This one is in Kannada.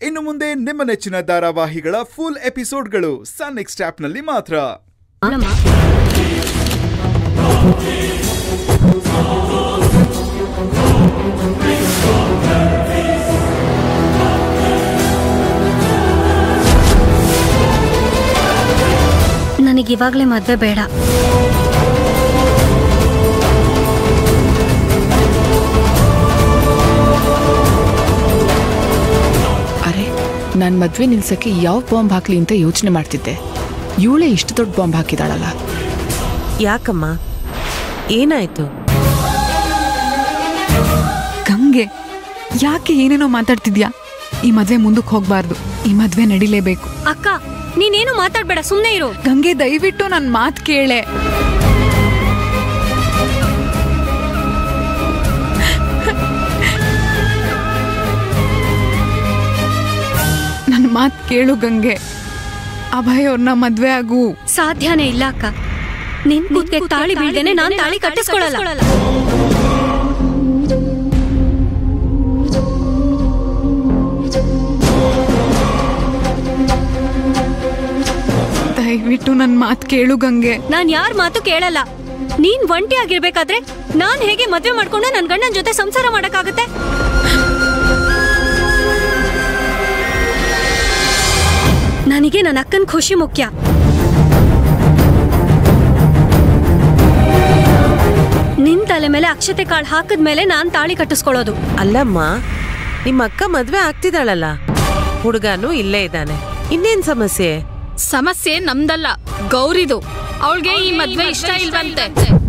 ಇನ್ನು ಮುಂದೆ ನಿಮ್ಮ ನೆಚ್ಚಿನ ಧಾರಾವಾಹಿಗಳ ಫುಲ್ ಎಪಿಸೋಡ್ಗಳು ಸನ್ ನೆಕ್ಸ್ಟ್ ಆಪ್ನಲ್ಲಿ ಮಾತ್ರ ನನಗಿವಾಗ್ಲೇ ಮದ್ವೆ ಬೇಡ ಅರೆ ನಾನು ಮದ್ವೆ ನಿಲ್ಸಕ್ಕೆ ಯಾವ ಬಾಂಬ್ ಹಾಕ್ಲಿ ಅಂತ ಯೋಚನೆ ಮಾಡ್ತಿದ್ದೆ ಇವಳೇ ಇಷ್ಟು ದೊಡ್ಡ ಬಾಂಬ್ ಹಾಕಿದಾಳಲ್ಲ ಯಾಕಮ್ಮ ಏನಾಯ್ತು ಗಂಗೆ ಯಾಕೆ ಏನೇನೋ ಮಾತಾಡ್ತಿದ್ಯಾ ಈ ಮದ್ವೆ ಮುಂದಕ್ಕೆ ಹೋಗ್ಬಾರ್ದು ಈ ಮದ್ವೆ ನಡಿಲೇಬೇಕು ಅಕ್ಕ ನೀನೇನು ಮಾತಾಡ್ಬೇಡ ಸುಮ್ನೆ ಇರು ಗಂಗೆ ದಯವಿಟ್ಟು ನನ್ನ ಮಾತು ಕೇಳೆ ನನ್ನ ಮಾತು ಕೇಳು ಗಂಗೆ ಅಭಯ್ ಅವ್ರನ್ನ ಮದ್ವೆ ಆಗು ಸಾಧ್ಯನೇ ಇಲ್ಲ ಅಕ್ಕ ನಿನ್ ಕೂತ್ಗೆ ತಾಳಿ ಬೀಳ್ದೇನೆ ನಾನ್ ತಾಳಿ ಕಟ್ಟಿಸ್ಕೊಳಲ್ಲ ದಯವಿಟ್ಟು ನನ್ನ ಮಾತು ಕೇಳು ಗಂಗೆ ನಾನ್ ಯಾರ್ ಮಾತು ಕೇಳಲ್ಲ ನೀನ್ ಒಂಟಿ ಆಗಿರ್ಬೇಕಾದ್ರೆ ನಾನ್ ಹೇಗೆ ಮದ್ವೆ ಮಾಡ್ಕೊಂಡು ನನ್ ಗಂಡನ್ ಜೊತೆ ಸಂಸಾರ ಮಾಡಕ್ಕಾಗತ್ತೆ ನನಗೆ ನನ್ನ ಅಕ್ಕನ್ ಖುಷಿ ಮುಖ್ಯ ನಿನ್ ತಲೆ ಮೇಲೆ ಅಕ್ಷತೆ ಕಾಳು ಹಾಕದ್ಮೇಲೆ ನಾನ್ ತಾಳಿ ಕಟ್ಟಿಸ್ಕೊಳ್ಳೋದು ಅಲ್ಲಮ್ಮ ನಿಮ್ಮ ಅಕ್ಕ ಮದ್ವೆ ಆಗ್ತಿದ್ದಾಳಲ್ಲ ಹುಡುಗನು ಇಲ್ಲೇ ಇದ್ದಾನೆ ಇನ್ನೇನ್ ಸಮಸ್ಯೆ ಸಮಸ್ಯೆ ನಮ್ದಲ್ಲ ಗೌರಿದು ಅವಳಿಗೆ ಈ ಮದ್ವೆ ಇಷ್ಟ ಇಲ್ವಂತೆ